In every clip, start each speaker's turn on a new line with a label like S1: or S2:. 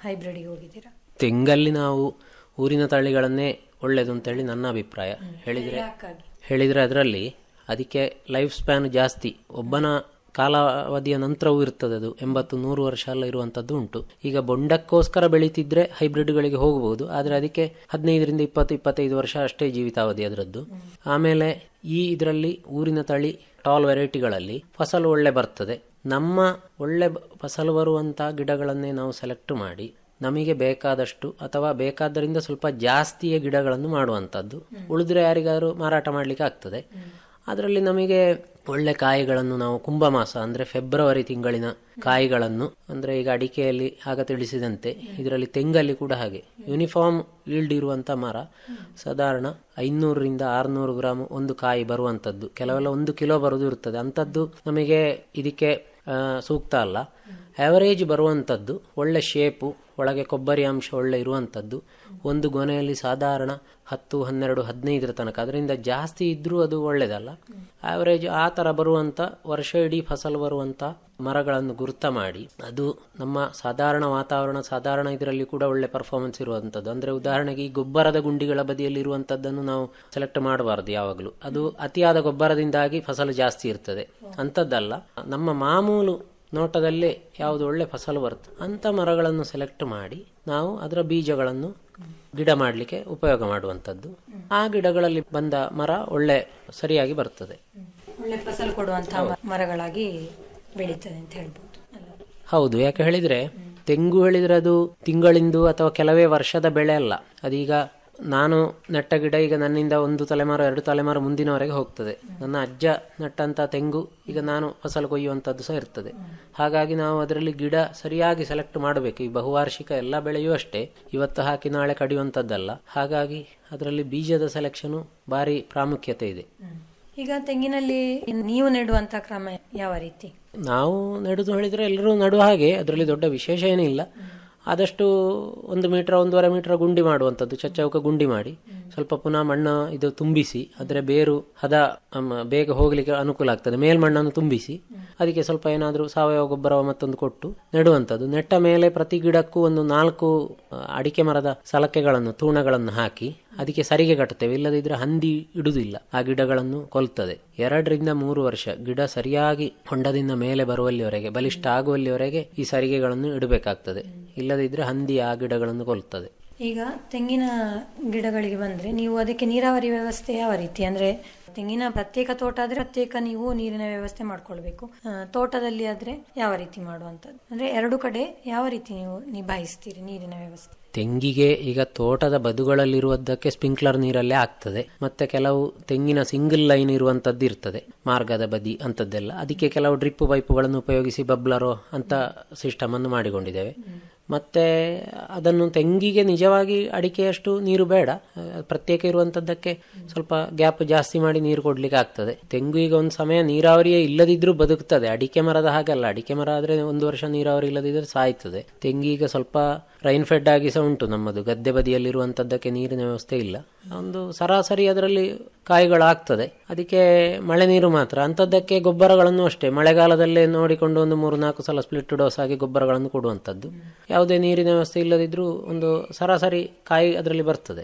S1: ಹೈಬ್ರಿಡ್ಗೆ ಹೋಗಿದ್ದೀರಾ
S2: ತೆಂಗಲ್ಲಿ ನಾವು ಊರಿನ ತಳಿಗಳನ್ನೇ ಒಳ್ಳೇದು ಅಂತೇಳಿ ನನ್ನ ಅಭಿಪ್ರಾಯ ಹೇಳಿದ್ರೆ
S1: ಯಾಕಾಗಿ
S2: ಹೇಳಿದ್ರೆ ಅದರಲ್ಲಿ ಅದಕ್ಕೆ ಲೈಫ್ ಸ್ಪ್ಯಾನ್ ಜಾಸ್ತಿ ಒಬ್ಬನ ಕಾಲಾವಧಿಯ ನಂತರವೂ ಇರ್ತದೆ ಅದು ಎಂಬತ್ತು ನೂರು ವರ್ಷ ಎಲ್ಲ ಇರುವಂತದ್ದು ಉಂಟು ಈಗ ಬೊಂಡಕ್ಕೋಸ್ಕರ ಬೆಳೀತಿದ್ರೆ ಹೈಬ್ರಿಡ್ಗಳಿಗೆ ಹೋಗಬಹುದು ಆದರೆ ಅದಕ್ಕೆ ಹದಿನೈದರಿಂದ ಇಪ್ಪತ್ತು ಇಪ್ಪತ್ತೈದು ವರ್ಷ ಅಷ್ಟೇ ಜೀವಿತಾವಧಿ ಅದರದ್ದು ಆಮೇಲೆ ಈ ಇದರಲ್ಲಿ ಊರಿನ ತಳಿ ಟಾಲ್ ವೆರೈಟಿಗಳಲ್ಲಿ ಫಸಲು ಒಳ್ಳೆ ಬರ್ತದೆ ನಮ್ಮ ಒಳ್ಳೆ ಬ- ಫಸಲು ಬರುವಂತ ಗಿಡಗಳನ್ನೇ ನಾವು ಸೆಲೆಕ್ಟ್ ಮಾಡಿ ನಮಗೆ ಬೇಕಾದಷ್ಟು ಅಥವಾ ಬೇಕಾದ್ದರಿಂದ ಸ್ವಲ್ಪ ಜಾಸ್ತಿಯ ಗಿಡಗಳನ್ನು ಮಾಡುವಂಥದ್ದು ಉಳಿದ್ರೆ ಯಾರಿಗಾದ್ರೂ ಮಾರಾಟ ಮಾಡಲಿಕ್ಕೆ ಆಗ್ತದೆ ಅದರಲ್ಲಿ ನಮಗೆ ಒಳ್ಳೆ ಕಾಯಿಗಳನ್ನು ನಾವು ಕುಂಭಮಾಸ ಅಂದ್ರೆ ಫೆಬ್ರವರಿ ತಿಂಗಳಿನ ಕಾಯಿಗಳನ್ನು ಅಂದ್ರೆ ಈಗ ಅಡಿಕೆಯಲ್ಲಿ ಆಗ ತಿಳಿಸಿದಂತೆ ಇದರಲ್ಲಿ ತೆಂಗಲ್ಲಿ ಕೂಡ ಹಾಗೆ ಯೂನಿಫಾರ್ಮ್ ಈಲ್ಡ್ ಇರುವಂತ ಮರ ಸಾಧಾರಣ ಐನೂರರಿಂದ ಆರುನೂರು ಗ್ರಾಮ್ ಒಂದು ಕಾಯಿ ಬರುವಂತದ್ದು ಕೆಲವೆಲ್ಲ ಒಂದು ಕಿಲೋ ಬರುವುದು ಇರ್ತದೆ ಅಂಥದ್ದು ನಮಗೆ ಇದಕ್ಕೆ ಆ, ಸೂಕ್ತ ಅಲ್ಲ ಆವರೇಜ್ ಬರುವಂಥದ್ದು ಒಳ್ಳೆ ಶೇಪು ಒಳಗೆ ಕೊಬ್ಬರಿ ಅಂಶ ಒಳ್ಳೆ ಇರುವಂಥದ್ದು ಒಂದು ಗೊನೆಯಲ್ಲಿ ಸಾಧಾರಣ ಹತ್ತು ಹನ್ನೆರಡು ಹದಿನೈದರ ತನಕ ಅದರಿಂದ ಜಾಸ್ತಿ ಇದ್ರೂ ಅದು ಒಳ್ಳೆಯದಲ್ಲ ಆವರೇಜ್ ಆ ಥರ ಬರುವಂಥ ವರ್ಷ ಇಡೀ ಫಸಲು ಬರುವಂಥ ಮರಗಳನ್ನು ಗುರುತ ಮಾಡಿ ಅದು ನಮ್ಮ ಸಾಧಾರಣ ವಾತಾವರಣ ಸಾಧಾರಣ ಇದರಲ್ಲಿ ಕೂಡ ಒಳ್ಳೆ ಪರ್ಫಾರ್ಮೆನ್ಸ್ ಇರುವಂಥದ್ದು ಅಂದರೆ ಉದಾಹರಣೆಗೆ ಈ ಗೊಬ್ಬರದ ಗುಂಡಿಗಳ ಬದಿಯಲ್ಲಿ ಇರುವಂಥದ್ದನ್ನು ನಾವು ಸೆಲೆಕ್ಟ್ ಮಾಡಬಾರ್ದು ಯಾವಾಗಲೂ ಅದು ಅತಿಯಾದ ಗೊಬ್ಬರದಿಂದಾಗಿ ಫಸಲು ಜಾಸ್ತಿ ಇರ್ತದೆ ಅಂಥದ್ದಲ್ಲ ನಮ್ಮ ಮಾಮೂಲು ನೋಟದಲ್ಲೇ ಯಾವುದು ಒಳ್ಳೆ ಫಸಲು ಬರುತ್ತೆ ಅಂಥ ಮರಗಳನ್ನು ಸೆಲೆಕ್ಟ್ ಮಾಡಿ ನಾವು ಅದರ ಬೀಜಗಳನ್ನು ಗಿಡ ಮಾಡಲಿಕ್ಕೆ ಉಪಯೋಗ ಮಾಡುವಂಥದ್ದು ಆ ಗಿಡಗಳಲ್ಲಿ ಬಂದ ಮರ ಒಳ್ಳೆ ಸರಿಯಾಗಿ ಬರ್ತದೆ
S1: ಒಳ್ಳೆ ಫಸಲು ಕೊಡುವಂತಹ ಮ- ಮರಗಳಾಗಿ ಬೆಳೀತದೆ ಅಂತ ಹೇಳ್ಬೋದು ಅಲ್ಲ?
S2: ಹೌದು ಯಾಕೆ ಹೇಳಿದ್ರೆ ತೆಂಗು ಹೇಳಿದ್ರೆ ಅದು ತಿಂಗಳಿಂದು ಅಥವಾ ಕೆಲವೇ ವರ್ಷದ ಬೆಳೆ ಅಲ್ಲ ಅದೀಗ ನಾನು ನೆಟ್ಟ ಗಿಡ ಈಗ ನನ್ನಿಂದ ಒಂದು ತಲೆಮಾರು ಎರಡು ತಲೆಮಾರು ಮುಂದಿನವರೆಗೆ ಹೋಗ್ತದೆ ನನ್ನ ಅಜ್ಜ ನೆಟ್ಟಂತ ತೆಂಗು ಈಗ ನಾನು ಫಸಲು ಕೊಯ್ಯುವಂಥದ್ದು ಸಹ ಇರ್ತದೆ ಹಾಗಾಗಿ ನಾವು ಅದರಲ್ಲಿ ಗಿಡ ಸರಿಯಾಗಿ ಸೆಲೆಕ್ಟ್ ಮಾಡಬೇಕು ಈ ಬಹುವಾರ್ಷಿಕ ಎಲ್ಲ ಬೆಳೆಯೂ ಅಷ್ಟೇ ಇವತ್ತು ಹಾಕಿ ನಾಳೆ ಕಡಿಯುವಂಥದ್ದಲ್ಲ ಹಾಗಾಗಿ ಅದರಲ್ಲಿ ಬೀಜದ ಸೆಲೆಕ್ಷನು ಭಾರಿ ಪ್ರಾಮುಖ್ಯತೆ ಇದೆ
S1: ಈಗ ತೆಂಗಿನಲ್ಲಿ ನೀವು ನೆಡುವಂತ ಕ್ರಮ ಯಾವ ರೀತಿ
S2: ನಾವು ನೆಡುದು ಹೇಳಿದ್ರೆ ಎಲ್ಲರೂ ನಡುವ ಹಾಗೆ ಅದರಲ್ಲಿ ದೊಡ್ಡ ವಿಶೇಷ ಏನಿಲ್ಲ ಆದಷ್ಟು ಒಂದು ಮೀಟರ್ ಒಂದೂವರೆ ಮೀಟರ್ ಗುಂಡಿ ಮಾಡುವಂಥದ್ದು ಚಚ್ಚೌಕ ಗುಂಡಿ ಮಾಡಿ ಸ್ವಲ್ಪ ಪುನಃ ಮಣ್ಣು ಇದು ತುಂಬಿಸಿ ಅದರ ಬೇರು ಹದ ಅಮ್, ಬೇಗ ಹೋಗ್ಲಿಕ್ಕೆ ಅನುಕೂಲ ಆಗ್ತದೆ ಮೇಲ್ಮಣ್ಣನ್ನು ತುಂಬಿಸಿ ಅದಕ್ಕೆ ಸ್ವಲ್ಪ ಏನಾದರೂ ಸಾವಯವ ಗೊಬ್ಬರ ಮತ್ತೊಂದು ಕೊಟ್ಟು ನೆಡುವಂಥದ್ದು ನೆಟ್ಟ ಮೇಲೆ ಪ್ರತಿ ಗಿಡಕ್ಕೂ ಒಂದು ನಾಲ್ಕು ಆ, ಅಡಿಕೆ ಮರದ ಸಲಕೆಗಳನ್ನು ತೂಣಗಳನ್ನು ಹಾಕಿ ಅದಕ್ಕೆ ಸರಿಗೆ ಕಟ್ಟುತ್ತೇವೆ ಇಲ್ಲದಿದ್ರೆ ಹಂದಿ ಇಡುವುದಿಲ್ಲ ಆ ಗಿಡಗಳನ್ನು ಕೊಲ್ತದೆ ಎರಡರಿಂದ ಮೂರು ವರ್ಷ ಗಿಡ ಸರಿಯಾಗಿ ಹೊಂಡದಿಂದ ಮೇಲೆ ಬರುವಲ್ಲಿವರೆಗೆ ಬಲಿಷ್ಠ ಆಗುವಲ್ಲಿವರೆಗೆ ಈ ಸರಿಗೆಗಳನ್ನು ಇಡಬೇಕಾಗ್ತದೆ ಇಲ್ಲದಿದ್ರೆ ಹಂದಿ ಆ ಗಿಡಗಳನ್ನು ಕೊಲ್ತದೆ
S1: ಈಗ ತೆಂಗಿನ ಗಿಡಗಳಿಗೆ ಬಂದ್ರೆ ನೀವು ಅದಕ್ಕೆ ನೀರಾವರಿ ವ್ಯವಸ್ಥೆ ಯಾವ ರೀತಿ ಅಂದ್ರೆ ತೆಂಗಿನ ಪ್ರತ್ಯೇಕ ತೋಟ ಆದ್ರೆ ಪ್ರತ್ಯೇಕ ನೀವು ನೀರಿನ ವ್ಯವಸ್ಥೆ ಮಾಡ್ಕೊಳ್ಬೇಕು ಆ, ತೋಟದಲ್ಲಿ ಆದ್ರೆ ಯಾವ ರೀತಿ ಮಾಡುವಂಥದ್ದು ಅಂದ್ರೆ ಎರಡು ಕಡೆ ಯಾವ ರೀತಿ ನೀವು ನಿಭಾಯಿಸ್ತೀರಿ ನೀರಿನ ವ್ಯವಸ್ಥೆ
S2: ತೆಂಗಿಗೆ ಈಗ ತೋಟದ ಬದುಗಳಲ್ಲಿರುವುದಕ್ಕೆ ಸ್ಪ್ರಿಂಕ್ಲರ್ ನೀರಲ್ಲೇ ಆಗ್ತದೆ ಮತ್ತೆ ಕೆಲವು ತೆಂಗಿನ ಸಿಂಗಲ್ ಲೈನ್ ಇರುವಂತದ್ದು ಇರ್ತದೆ ಮಾರ್ಗದ ಬದಿ ಅಂತದ್ದೆಲ್ಲ ಅದಕ್ಕೆ ಕೆಲವು ಡ್ರಿಪ್ ಪೈಪುಗಳನ್ನು ಉಪಯೋಗಿಸಿ ಬಬ್ಲರೋ ಅಂತ ಸಿಸ್ಟಮ್ ಅನ್ನು ಮಾಡಿಕೊಂಡಿದ್ದೇವೆ ಮತ್ತೆ ಅದನ್ನು ತೆಂಗಿಗೆ ನಿಜವಾಗಿ ಅಡಿಕೆಯಷ್ಟು ನೀರು ಬೇಡ ಆ, ಪ್ರತ್ಯೇಕ ಇರುವಂತದ್ದಕ್ಕೆ ಸ್ವಲ್ಪ ಗ್ಯಾಪ್ ಜಾಸ್ತಿ ಮಾಡಿ ನೀರು ಕೊಡ್ಲಿಕ್ಕೆ ಆಗ್ತದೆ ತೆಂಗು ಈಗ ಒಂದು ಸಮಯ ನೀರಾವರಿಯೇ ಇಲ್ಲದಿದ್ರೂ ಬದುಕ್ತದೆ ಅಡಿಕೆ ಮರದ ಹಾಗಲ್ಲ ಅಡಿಕೆ ಮರ ಆದ್ರೆ ಒಂದು ವರ್ಷ ನೀರಾವರಿ ಇಲ್ಲದಿದ್ರೆ ಸಾಯ್ತದೆ ತೆಂಗೀಗ ಸ್ವಲ್ಪ ರೈನ್ ಫೆಡ್ ಆಗಿ ಸಹ ಉಂಟು ನಮ್ಮದು ಗದ್ದೆ ಬದಿಯಲ್ಲಿರುವಂತದ್ದಕ್ಕೆ ನೀರಿನ ವ್ಯವಸ್ಥೆ ಇಲ್ಲ ಒಂದು ಸರಾಸರಿ ಅದರಲ್ಲಿ ಕಾಯಿಗಳಾಗ್ತದೆ ಅದಕ್ಕೆ ಮಳೆ ನೀರು ಮಾತ್ರ ಅಂಥದ್ದಕ್ಕೆ ಗೊಬ್ಬರಗಳನ್ನು ಅಷ್ಟೇ ಮಳೆಗಾಲದಲ್ಲೇ ನೋಡಿಕೊಂಡು ಒಂದು ಮೂರು ನಾಲ್ಕು ಸಲ ಸ್ಪ್ಲಿಟ್ ಡೋಸ್ ಆಗಿ ಗೊಬ್ಬರಗಳನ್ನು ಕೊಡುವಂಥದ್ದು ಯಾವುದೇ ನೀರಿನ ವ್ಯವಸ್ಥೆ ಇಲ್ಲದಿದ್ರೂ ಒಂದು ಸರಾಸರಿ ಕಾಯಿ ಅದರಲ್ಲಿ ಬರ್ತದೆ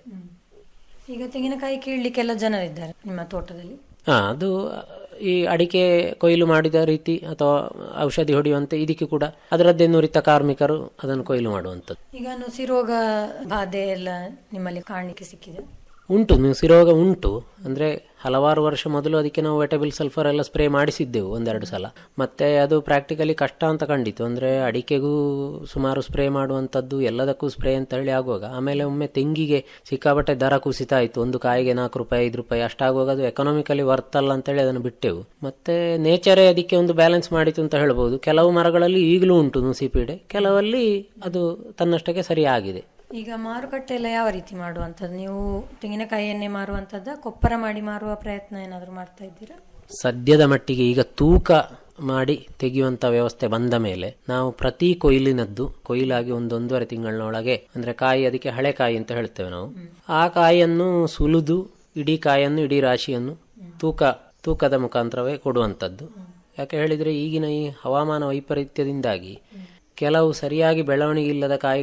S1: ಈಗ ತೆಂಗಿನಕಾಯಿ ಕೀಳ್ಲಿಕ್ಕೆಲ್ಲ ಜನರಿದ್ದಾರೆ ನಿಮ್ಮ ತೋಟದಲ್ಲಿ
S2: ಹಾ ಅದು ಈ ಅಡಿಕೆ ಕೊಯ್ಲು ಮಾಡಿದ ರೀತಿ ಅಥವಾ ಔಷಧಿ ಹೊಡೆಯುವಂತೆ ಇದಕ್ಕೆ ಕೂಡ ಅದರದ್ದೇ ನುರಿತ ಕಾರ್ಮಿಕರು ಅದನ್ನು ಕೊಯ್ಲು ಮಾಡುವಂಥದ್ದು
S1: ಈಗ ನುಸಿ ರೋಗ ಬಾಧೆ ಎಲ್ಲ ನಿಮ್ಮಲ್ಲಿ ಕಾಣಲಿಕ್ಕೆ ಸಿಕ್ಕಿದೆ
S2: ಉಂಟು ನುಸಿರೋಗ ಉಂಟು ಅಂದ್ರೆ ಹಲವಾರು ವರ್ಷ ಮೊದಲು ಅದಕ್ಕೆ ನಾವು ವೆಟಬಲ್ ಸಲ್ಫರ್ ಎಲ್ಲ ಸ್ಪ್ರೇ ಮಾಡಿಸಿದ್ದೆವು ಒಂದೆರಡು ಸಲ ಮತ್ತೆ ಅದು ಪ್ರಾಕ್ಟಿಕಲಿ ಕಷ್ಟ ಅಂತ ಕಂಡಿತು ಅಂದ್ರೆ ಅಡಿಕೆಗೂ ಸುಮಾರು ಸ್ಪ್ರೇ ಮಾಡುವಂಥದ್ದು ಎಲ್ಲದಕ್ಕೂ ಸ್ಪ್ರೇ ಅಂತ ಹೇಳಿ ಆಗುವಾಗ ಆಮೇಲೆ ಒಮ್ಮೆ ತೆಂಗಿಗೆ ಸಿಕ್ಕಾಪಟ್ಟೆ ದರ ಕುಸಿತ ಆಯ್ತು ಒಂದು ಕಾಯಿಗೆ ನಾಲ್ಕು ರೂಪಾಯಿ ಐದು ರೂಪಾಯಿ ಅಷ್ಟಾಗುವಾಗ ಅದು ಎಕನಾಮಿಕಲಿ ವರ್ತ್ ಅಲ್ಲ ಅಂತೇಳಿ ಅದನ್ನು ಬಿಟ್ಟೆವು ಮತ್ತೆ ನೇಚರೇ ಅದಕ್ಕೆ ಒಂದು ಬ್ಯಾಲೆನ್ಸ್ ಮಾಡಿತು ಅಂತ ಹೇಳ್ಬೋದು ಕೆಲವು ಮರಗಳಲ್ಲಿ ಈಗಲೂ ಉಂಟು ನುಸಿ ಪೀಡೆ ಕೆಲವಲ್ಲಿ ಅದು ತನ್ನಷ್ಟಕ್ಕೆ ಸರಿಯಾಗಿದೆ
S1: ಈಗ ಮಾರುಕಟ್ಟೆ ಎಲ್ಲ ಯಾವ ರೀತಿ ಮಾಡುವಂಥದ್ದು ನೀವು ತೆಂಗಿನಕಾಯಿಯನ್ನೇ ಮಾರುವಂಥದ್ದ ಕೊಪ್ಪರ ಮಾಡಿ ಮಾರುವ ಪ್ರಯತ್ನ ಏನಾದರೂ ಮಾಡ್ತಾ ಇದ್ದೀರಾ
S2: ಸದ್ಯದ ಮಟ್ಟಿಗೆ ಈಗ ತೂಕ ಮಾಡಿ ತೆಗೆಯುವಂತ ವ್ಯವಸ್ಥೆ ಬಂದ ಮೇಲೆ ನಾವು ಪ್ರತಿ ಕೊಯ್ಲಿನದ್ದು ಕೊಯ್ಲಾಗಿ ಒಂದೊಂದೂವರೆ ತಿಂಗಳಿನೊಳಗೆ ಅಂದ್ರೆ ಕಾಯಿ ಅದಕ್ಕೆ ಹಳೆ ಕಾಯಿ ಅಂತ ಹೇಳ್ತೇವೆ ನಾವು ಆ ಕಾಯಿಯನ್ನು ಸುಲಿದು ಇಡೀ ಕಾಯನ್ನು ಇಡೀ ರಾಶಿಯನ್ನು ತೂಕ ತೂಕದ ಮುಖಾಂತರವೇ ಕೊಡುವಂಥದ್ದು ಯಾಕೆ ಹೇಳಿದ್ರೆ ಈಗಿನ ಈ ಹವಾಮಾನ ವೈಪರೀತ್ಯದಿಂದಾಗಿ ಕೆಲವು ಸರಿಯಾಗಿ ಬೆಳವಣಿಗೆ ಇಲ್ಲದ ಕಾಯಿ